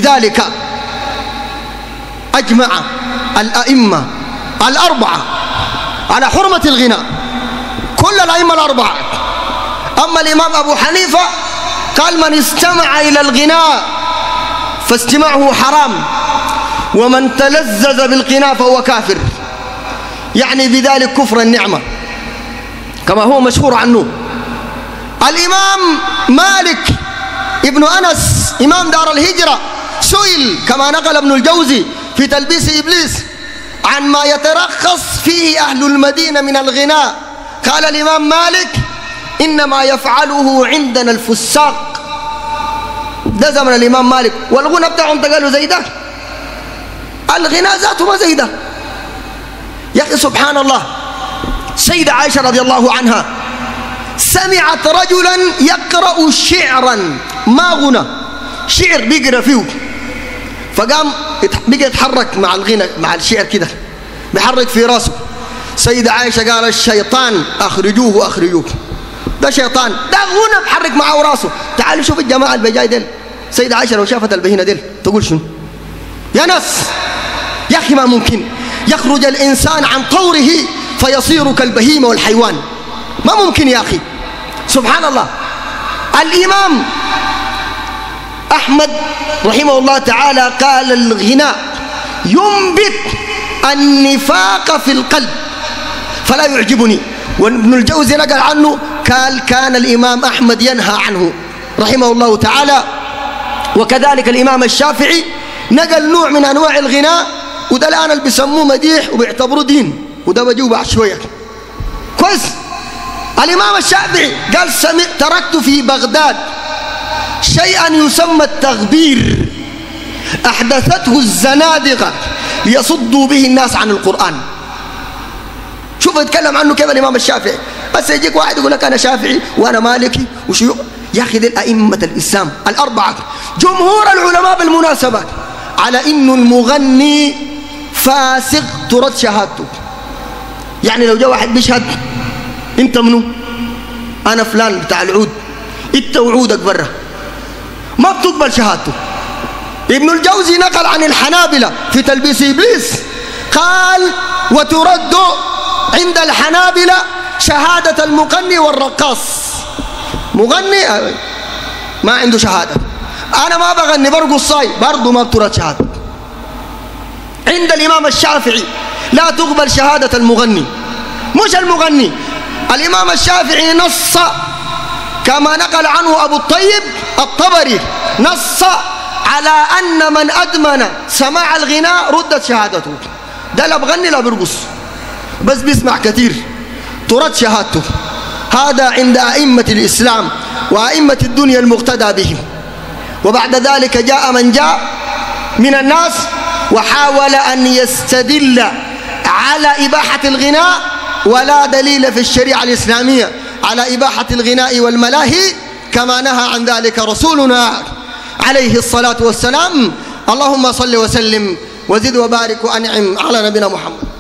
لذلك أجمع الأئمة الأربعة على حرمة الغناء كل الأئمة الأربعة أما الإمام أبو حنيفة قال من استمع إلى الغناء فاستماعه حرام ومن تلذذ بالغناء فهو كافر يعني بذلك كفر النعمة كما هو مشهور عنه الإمام مالك ابن أنس إمام دار الهجرة سئل كما نقل ابن الجوزي في تلبيس إبليس عن ما يترخص فيه أهل المدينة من الغناء قال الإمام مالك إنما يفعله عندنا الفساق ده زمن الإمام مالك والغنى بتاعهم تقالوا زي ده الغناء ذاته ما زي ده يا أخي سبحان الله سيدة عائشة رضي الله عنها سمعت رجلا يقرأ شعرا ما غنى شعر بيقرأ فيه فقام بقى يتحرك مع الغنى مع الشعر كده بيحرك في راسه سيدة عائشة قال الشيطان أخرجوه أخرجوه ده شيطان ده غنى بحرك معه راسه تعالوا شوف الجماعة اللي بجاي ديل سيدة عائشة لو شافت البهينة ديل تقول شنو يا ناس يا أخي ما ممكن يخرج الإنسان عن طوره فيصير كالبهيمة والحيوان ما ممكن يا أخي سبحان الله الإمام أحمد رحمه الله تعالى قال الغناء ينبت النفاق في القلب فلا يعجبني وابن الجوزي نقل عنه قال كان الإمام أحمد ينهى عنه رحمه الله تعالى وكذلك الإمام الشافعي نقل نوع من أنواع الغناء وده الآن اللي بيسموه مديح وبيعتبروه دين وده بجيبه بعد شوية كويس الإمام الشافعي قال سمع تركت في بغداد شيئا يسمى التغبير أحدثته الزنادقة ليصدوا به الناس عن القرآن شوف يتكلم عنه كيف الإمام الشافعي بس يجيك واحد يقول لك أنا شافعي وأنا مالكي وشيوخ يا أخي ذي أئمة الإسلام الأربعة جمهور العلماء بالمناسبة على إنه المغني فاسق ترد شهادته يعني لو جاء واحد بيشهد انت منو انا فلان بتاع العود انت وعودك برا ما بتقبل شهادته ابن الجوزي نقل عن الحنابلة في تلبيس إبليس قال وترد عند الحنابلة شهادة المغني والرقاص مغني ما عنده شهادة أنا ما بغني برقص صاي برضه ما بترد شهادة عند الإمام الشافعي لا تقبل شهادة المغني مش المغني الإمام الشافعي نص كما نقل عنه أبو الطيب الطبري نص على أن من أدمن سماع الغناء ردت شهادته ده لا بغني لا برقص بس بيسمع كثير ترد شهادته هذا عند أئمة الإسلام وأئمة الدنيا المقتدى بهم وبعد ذلك جاء من جاء من الناس وحاول أن يستدل على إباحة الغناء ولا دليل في الشريعة الإسلامية على إباحة الغناء والملاهي كما نهى عن ذلك رسولنا عليه الصلاة والسلام اللهم صل وسلم وزد وبارك وأنعم على نبينا محمد